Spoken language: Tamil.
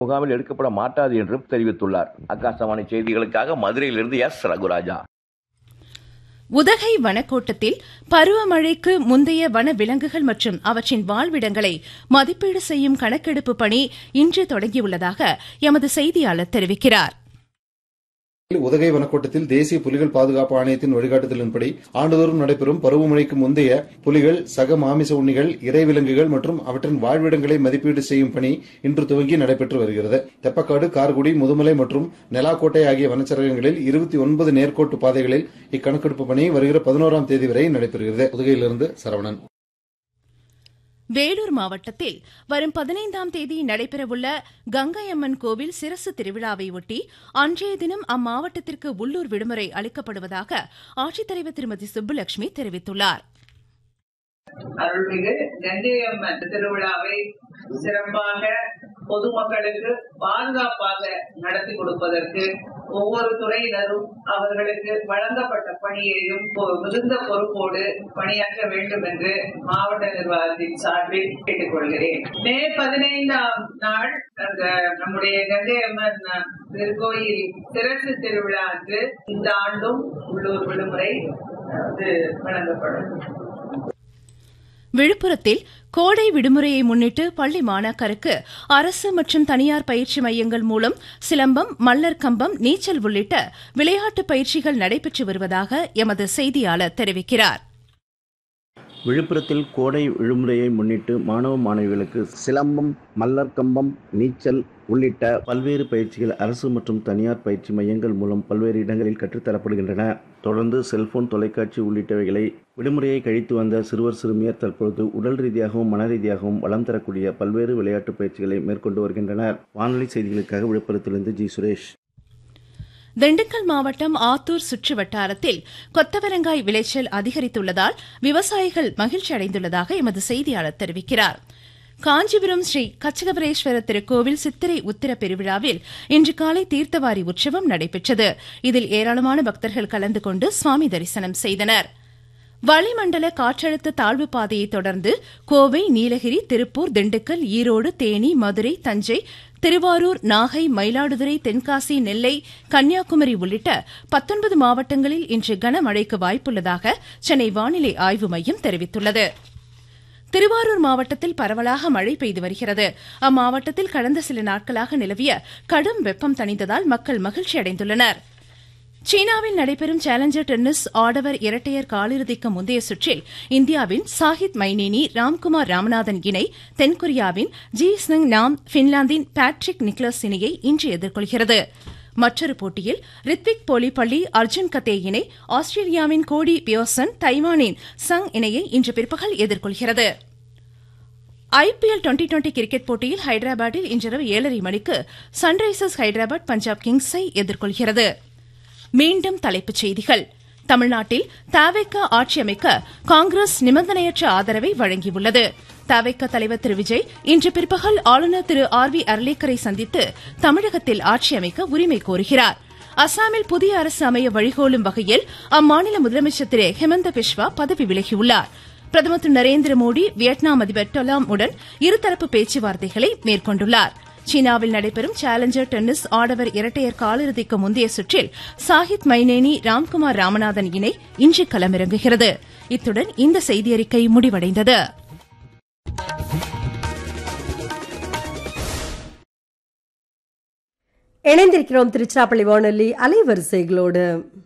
முகாமில் எடுக்கப்பட மாட்டாது என்றும் தெரிவித்துள்ளார் ஆகாசவாணி செய்திகளுக்காக மதுரையிலிருந்து எஸ் ரகுராஜா உதகை வனக்கோட்டத்தில் பருவமழைக்கு முந்தைய வன விலங்குகள் மற்றும் அவற்றின் வாழ்விடங்களை மதிப்பீடு செய்யும் கணக்கெடுப்பு பணி இன்று தொடங்கியுள்ளதாக எமது செய்தியாளர் தெரிவிக்கிறார் உதகை வனக்கோட்டத்தில் தேசிய புலிகள் பாதுகாப்பு ஆணையத்தின் வழிகாட்டுதலின்படி ஆண்டுதோறும் நடைபெறும் பருவமழைக்கு முந்தைய புலிகள் சக மாமிச உண்ணிகள் இறை விலங்குகள் மற்றும் அவற்றின் வாழ்விடங்களை மதிப்பீடு செய்யும் பணி இன்று துவங்கி நடைபெற்று வருகிறது தெப்பக்காடு கார்குடி முதுமலை மற்றும் நெலாக்கோட்டை ஆகிய வனச்சரகங்களில் இருபத்தி ஒன்பது நேர்கோட்டு பாதைகளில் இக்கணக்கெடுப்பு பணி வருகிற பதினோராம் தேதி வரை நடைபெறுகிறது உதகையிலிருந்து சரவணன் வேலூர் மாவட்டத்தில் வரும் பதினைந்தாம் தேதி நடைபெறவுள்ள கங்கை அம்மன் கோவில் சிரசு திருவிழாவை ஒட்டி அன்றைய தினம் அம்மாவட்டத்திற்கு உள்ளூர் விடுமுறை அளிக்கப்படுவதாக ஆட்சித்தலைவர் திருமதி சுப்புலட்சுமி தெரிவித்துள்ளார் அருள்மிகு கங்கையம்மன் திருவிழாவை சிறப்பாக பொதுமக்களுக்கு பாதுகாப்பாக நடத்தி கொடுப்பதற்கு ஒவ்வொரு துறையினரும் அவர்களுக்கு வழங்கப்பட்ட பணியையும் மிகுந்த பொறுப்போடு பணியாற்ற வேண்டும் என்று மாவட்ட நிர்வாகத்தின் சார்பில் கேட்டுக்கொள்கிறேன் மே பதினைந்தாம் நாள் அந்த நம்முடைய கங்கையம்மன் திருக்கோயில் சிறப்பு திருவிழா அன்று இந்த ஆண்டும் உள்ளூர் விடுமுறை வந்து வழங்கப்படும் விழுப்புரத்தில் கோடை விடுமுறையை முன்னிட்டு பள்ளி மாணாக்கருக்கு அரசு மற்றும் தனியார் பயிற்சி மையங்கள் மூலம் சிலம்பம் மல்லர் கம்பம் நீச்சல் உள்ளிட்ட விளையாட்டு பயிற்சிகள் நடைபெற்று வருவதாக எமது செய்தியாளர் தெரிவிக்கிறார் விழுப்புரத்தில் கோடை விடுமுறையை முன்னிட்டு மாணவ மாணவிகளுக்கு சிலம்பம் மல்லர் கம்பம் நீச்சல் உள்ளிட்ட பல்வேறு பயிற்சிகள் அரசு மற்றும் தனியார் பயிற்சி மையங்கள் மூலம் பல்வேறு இடங்களில் கற்றுத்தரப்படுகின்றன தொடர்ந்து செல்போன் தொலைக்காட்சி உள்ளிட்டவைகளை விடுமுறையை கழித்து வந்த சிறுவர் சிறுமியர் தற்பொழுது உடல் ரீதியாகவும் மன ரீதியாகவும் வளம் தரக்கூடிய பல்வேறு விளையாட்டு பயிற்சிகளை மேற்கொண்டு வருகின்றனர் வானொலி செய்திகளுக்காக விழுப்புரத்திலிருந்து ஜி சுரேஷ் திண்டுக்கல் மாவட்டம் ஆத்தூர் சுற்று வட்டாரத்தில் கொத்தவரங்காய் விளைச்சல் அதிகரித்துள்ளதால் விவசாயிகள் மகிழ்ச்சி அடைந்துள்ளதாக எமது செய்தியாளர் தெரிவிக்கிறார் காஞ்சிபுரம் ஸ்ரீ கச்சகபரேஸ்வரர் திருக்கோவில் சித்திரை உத்திர பெருவிழாவில் இன்று காலை தீர்த்தவாரி உற்சவம் நடைபெற்றது இதில் ஏராளமான பக்தர்கள் கலந்து கொண்டு சுவாமி தரிசனம் செய்தனா் வளிமண்டல காற்றழுத்த தாழ்வு பாதையை தொடர்ந்து கோவை நீலகிரி திருப்பூர் திண்டுக்கல் ஈரோடு தேனி மதுரை தஞ்சை திருவாரூர் நாகை மயிலாடுதுறை தென்காசி நெல்லை கன்னியாகுமரி உள்ளிட்ட பத்தொன்பது மாவட்டங்களில் இன்று கனமழைக்கு வாய்ப்புள்ளதாக சென்னை வானிலை ஆய்வு மையம் தெரிவித்துள்ளது திருவாரூர் மாவட்டத்தில் பரவலாக மழை பெய்து வருகிறது அம்மாவட்டத்தில் கடந்த சில நாட்களாக நிலவிய கடும் வெப்பம் தணிந்ததால் மக்கள் மகிழ்ச்சி அடைந்துள்ளனா் சீனாவில் நடைபெறும் சேலஞ்சர் டென்னிஸ் ஆடவர் இரட்டையர் காலிறுதிக்கு முந்தைய சுற்றில் இந்தியாவின் சாஹித் மைனேனி ராம்குமார் ராமநாதன் இணை தென்கொரியாவின் ஜி சிங் நாம் பின்லாந்தின் பேட்ரிக் நிக்லஸ் இணையை இன்று எதிர்கொள்கிறது மற்றொரு போட்டியில் ரித்விக் போலிப்பள்ளி அர்ஜுன் கத்தே இணை ஆஸ்திரேலியாவின் கோடி பியோசன் தைவானின் சங் இணையை இன்று பிற்பகல் எதிர்கொள்கிறது ஐபிஎல் டுவெண்டி டுவெண்டி கிரிக்கெட் போட்டியில் ஹைதராபாத்தில் இன்றிரவு ஏழரை மணிக்கு சன்ரைசர்ஸ் ஹைதராபாத் பஞ்சாப் கிங்ஸை எதிர்கொள்கிறது மீண்டும் தலைப்புச் செய்திகள் தமிழ்நாட்டில் தவேக ஆட்சி அமைக்க காங்கிரஸ் நிபந்தனையற்ற ஆதரவை வழங்கியுள்ளது தவேக தலைவர் திரு விஜய் இன்று பிற்பகல் ஆளுநர் திரு ஆர் வி அர்லேக்கரை சந்தித்து தமிழகத்தில் ஆட்சி அமைக்க உரிமை கோருகிறார் அசாமில் புதிய அரசு அமைய வழிகோலும் வகையில் அம்மாநில முதலமைச்சர் திரு ஹெமந்த பிஸ்வா பதவி விலகியுள்ளார் பிரதமர் திரு நரேந்திர மோடி வியட்நாம் அதிபர் டொலாம் உடன் இருதரப்பு பேச்சுவார்த்தைகளை மேற்கொண்டுள்ளாா் சீனாவில் நடைபெறும் சேலஞ்சர் டென்னிஸ் ஆடவர் இரட்டையர் காலிறுதிக்கு முந்தைய சுற்றில் சாஹித் மைனேனி ராம்குமார் ராமநாதன் இணை இன்று களமிறங்குகிறது இத்துடன் இந்த செய்தியறிக்கை முடிவடைந்தது இணைந்திருக்கிறோம் திருச்சிராப்பள்ளி வானொலி அலைவரிசைகளோடு